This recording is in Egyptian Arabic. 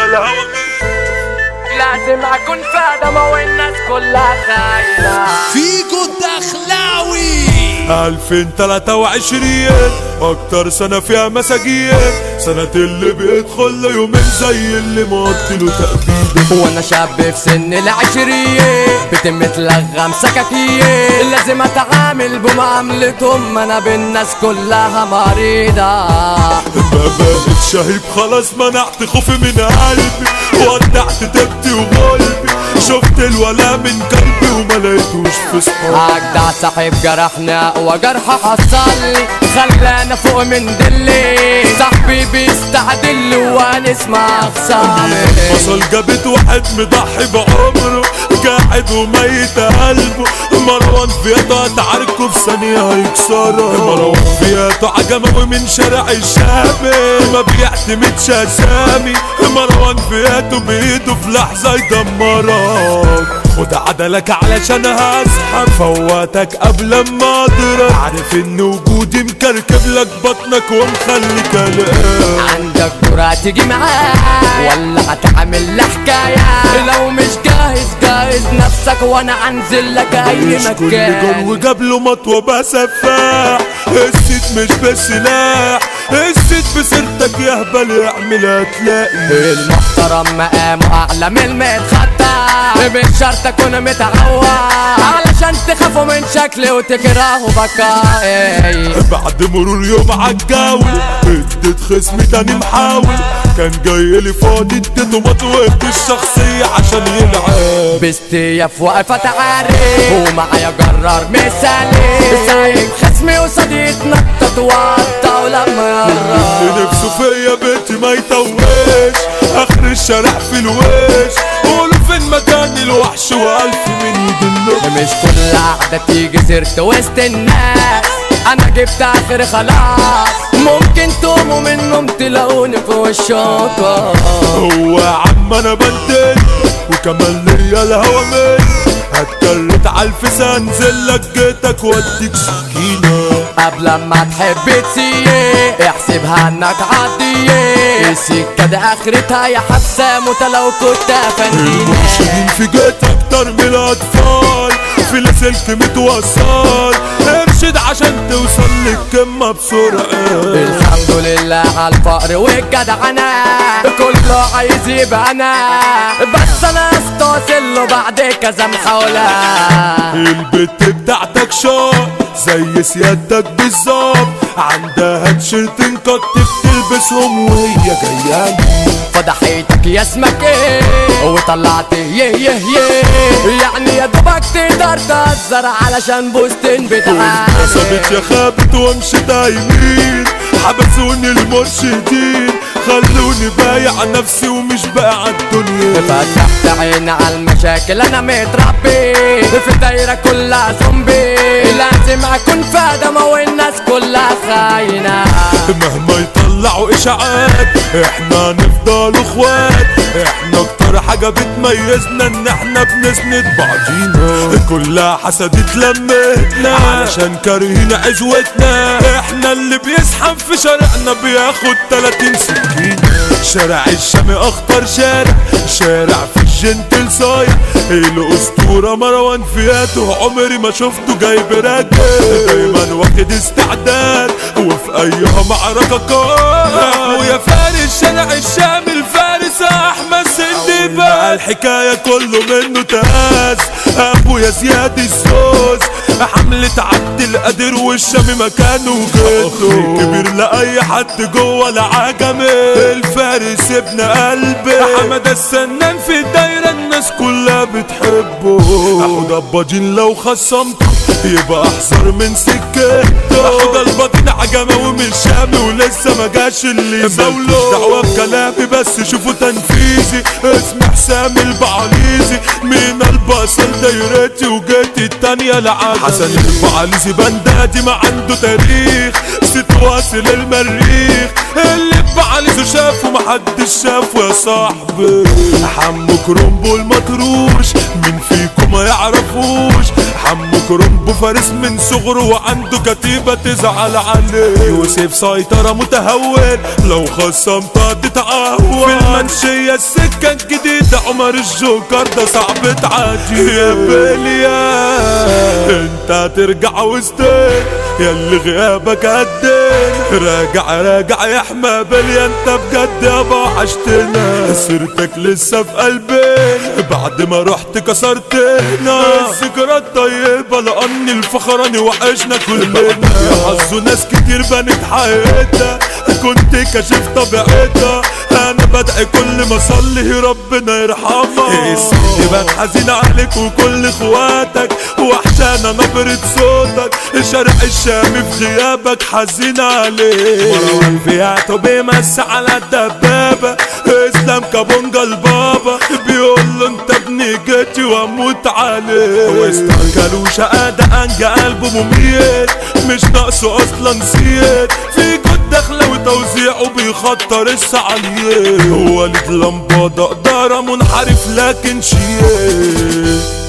الهوى لازم اكون فاهمة والناس كلها خاينة فيجو الدخلاوي 2023 اكتر سنة فيها مساجين سنة اللي بيدخل له يومين زي اللي مقتله تأبيده وانا شاب في سن العشرية بتم تلغم سكاكية لازم اتعامل بمعاملتهم انا بالناس كلها مريضة ما بقت شهيد خلاص منعت خوفي من قلبي ودعت تبتي وقلبي شفت الولا من قلبي وما لقيتوش في صحابي اجدع صاحب جرحنا وجرح حصل لي خلانا فوق من دلي صاحبي بيستعدل وانا اسمع خصامي وصل جابت واحد مضحي بعمره قاعد وميت قلبه مروان فياته هتعاركه في ثانية هيكسره مروان فياته عجمه من شارع الشامي ما بيعتمدش اسامي مروان فياته بايده في لحظة يدمرك وده عدلك علشان هسحب فواتك قبل ما اضرب عارف ان وجودي مكركب لك بطنك ومخلي كلام عندك كرة تيجي معاك ولا هتعمل لي حكاية لو مش جاهز جاهز نفسك وانا انزل لك اي مش كل جون مكان وجاب له مطوة بقى سفاح الست مش بسلاح الست بسيرتك يا هبل اعمل هتلاقي المحترم مقامه اعلى من المتخطى مش شرط اكون متعود علشان تخافوا من شكلي وتكرهوا بكائي بعد مرور يوم عالجاول اديت خصمي تاني محاول كان جاي لي فاضي اديته مطوة الشخصية عشان يلعب باستياف واقفة تعارف ومعايا جرار مثالي سايق خصمي وصديق نطط وقطة ولما اللي يقرب نفسه فيا بيتي ما يتوهش اخر الشارع في الوش قولوا فين مكان الوحش والف من يدله مش كل قعدة تيجي سيرت وسط الناس انا جبت اخر خلاص ممكن تقوموا من النوم تلاقوني في الشاطئ هو يا عم انا بنتج وكمان ليا الهوا من هتكرت عالفيس انزل لك جيتك واديك سكينة قبل ما تحب تسيق احسبها انك عادية السكة دي اخرتها يا حسام وانت لو كنت افندينا المرشدين في جيت اكتر من الاطفال في السلك متوصل ارشد عشان توصل للقمة بسرعة الحمد لله على الفقر والجدعنة كله عايز يبقى انا بس انا استوصل له بعد كذا محاولة البت بتاعتك شاط زي سيادتك بالظبط عندها تيشيرتين قط بتلبسهم وهي جايه فضحيتك يا اسمك ايه وطلعت يه يه يه يعني يا دوبك تقدر تهزر علشان بوستين بتاعك صابت يا خابت وامشي يمين حبسوني المرشدين خلوني بايع نفسي ومش بايع الدنيا فتحت عيني على المشاكل انا متربي في دايرة كلها زومبي لازم اكون فاهمة والناس كلها خاينة مهما يطلعوا اشاعات احنا نفضل اخوات احنا اكتر حاجة بتميزنا ان احنا بنسند بعضينا كلها حسد اتلمتنا علشان كارهين عزوتنا احنا اللي بيسحب في شارعنا بياخد 30 سكين شارع الشام اخطر شارع شارع في الجنتل صايع الاسطورة مروان فياته عمري ما شفته جايب راجل دايما واخد استعداد وفي ايها معركة قائم ويا فارس شارع الشام الفارس احمد سندي بقى الحكاية كله منه تهاز ابويا زياد الزوز حملة عبد القادر والشام مكانه جده كبير لاي حد جوه العجمي الفارس ابن قلبي حمد السنان في الدايرة الناس كلها بتحبه اخد الباجين لو خصمته يبقى احذر من سكته اخد الباطن عجمة ومن شامي ولسه ما جاش اللي يزاوله دعوة بكلامي بس شوفوا تنفيذي اسمي حسام البعليزي مين البصل دايرتي وجيتي التانية العالم حسن البعليزي بنداتي ما عنده تاريخ نسيت واصل المريخ اللي بعليزه شافه محدش شافه يا صاحبي حمو كرومبو المطروش مين فيكم ما يعرفوش حمو كرومبو فارس من صغره وعنده كتيبة تزعل عليه يوسف سيطرة متهور لو خصمت تتعور في المنشية السكة الجديدة عمر الجوكر ده صعب تعدي يا بليا انت هترجع وسطين ياللي غيابك قدين راجع راجع يا حما بليا انت بجد يابا وحشتنا سيرتك لسه في قلبين بعد ما رحت كسرتنا الذكرى الطيبة لأن الفخراني وحشنا كلنا يا حظه ناس كتير بنت حياتها كنت كاشف طبيعتها انا بدعي كل ما اصلي ربنا يرحمها الست بقت حزين عليك وكل اخواتك وحشانة نبرة صوتك شرق الشام في غيابك حزين عليك مروان فياتو بيمس على الدبابة اسلام كابونجا البابا بيقول له انت ابني جيتي واموت عليك واسترجلوا شقادة انجا قلبه مميت مش ناقصه اصلا نسيت في جد داخله وتوزيعه بيخطر السعالية وليد لمبادة إدارة منحرف لكن شيء